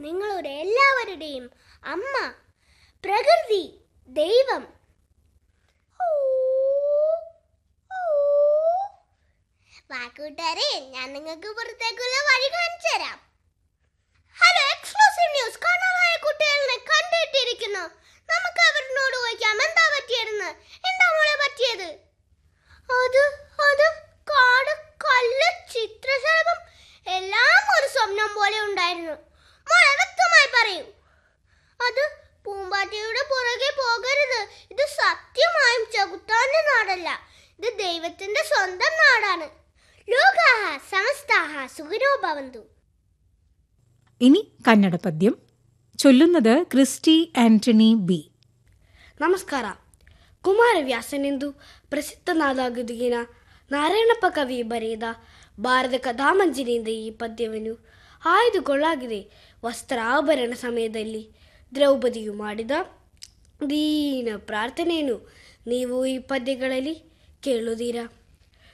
നിങ്ങളുടെ എല്ലാവരുടെയും അമ്മ പ്രകൃതി ദൈവം വാക്കൂട്ടാരെ ഞാൻ നിങ്ങൾക്ക് പുറത്തേക്കുള്ള വഴി കാണിച്ചു തരാം ഹലോ എക്സ്ക്ലൂസീവ് ന്യൂസ് കാണാതായ കുട്ടികളെ കണ്ടിട്ടിരിക്കുന്നു നമുക്ക് അവരോട് ചോദിക്കാം എന്താ പറ്റിയതെന്ന് എന്താ മോളെ പറ്റിയത് അത് അത് കാട് കല്ല് ചിത്രശലഭം എല്ലാം ഒരു സ്വപ്നം പോലെ ഉണ്ടായിരുന്നു മോളെ വ്യക്തമായി പറയൂ അത് പൂമ്പാറ്റയുടെ പുറകെ പോകരുത് ഇത് സത്യമായും ചകുത്താന്റെ നാടല്ല ഇത് ദൈവത്തിന്റെ സ്വന്തം നാടാണ് ലോകാഹ സമസ്താഹ സുഖിനോ ഭവന്തു ഇനി കന്നഡ പദ്യം ചൊല്ലുന്നത് ക്രിസ്റ്റി ആന്റണി ബി ನಮಸ್ಕಾರ ಕುಮಾರವ್ಯಾಸನೆಂದು ಪ್ರಸಿದ್ಧನಾದಾಗುದಿಗಿನ ನಾರಾಯಣಪ್ಪ ಕವಿ ಬರೆದ ಭಾರತ ಕಥಾಮಂಜರಿಯಿಂದ ಈ ಪದ್ಯವನ್ನು ಆಯ್ದುಕೊಳ್ಳಾಗಿದೆ ವಸ್ತ್ರಾಭರಣ ಸಮಯದಲ್ಲಿ ದ್ರೌಪದಿಯು ಮಾಡಿದ ದೀನ ಪ್ರಾರ್ಥನೆಯನ್ನು ನೀವು ಈ ಪದ್ಯಗಳಲ್ಲಿ ಕೇಳುತ್ತೀರಾ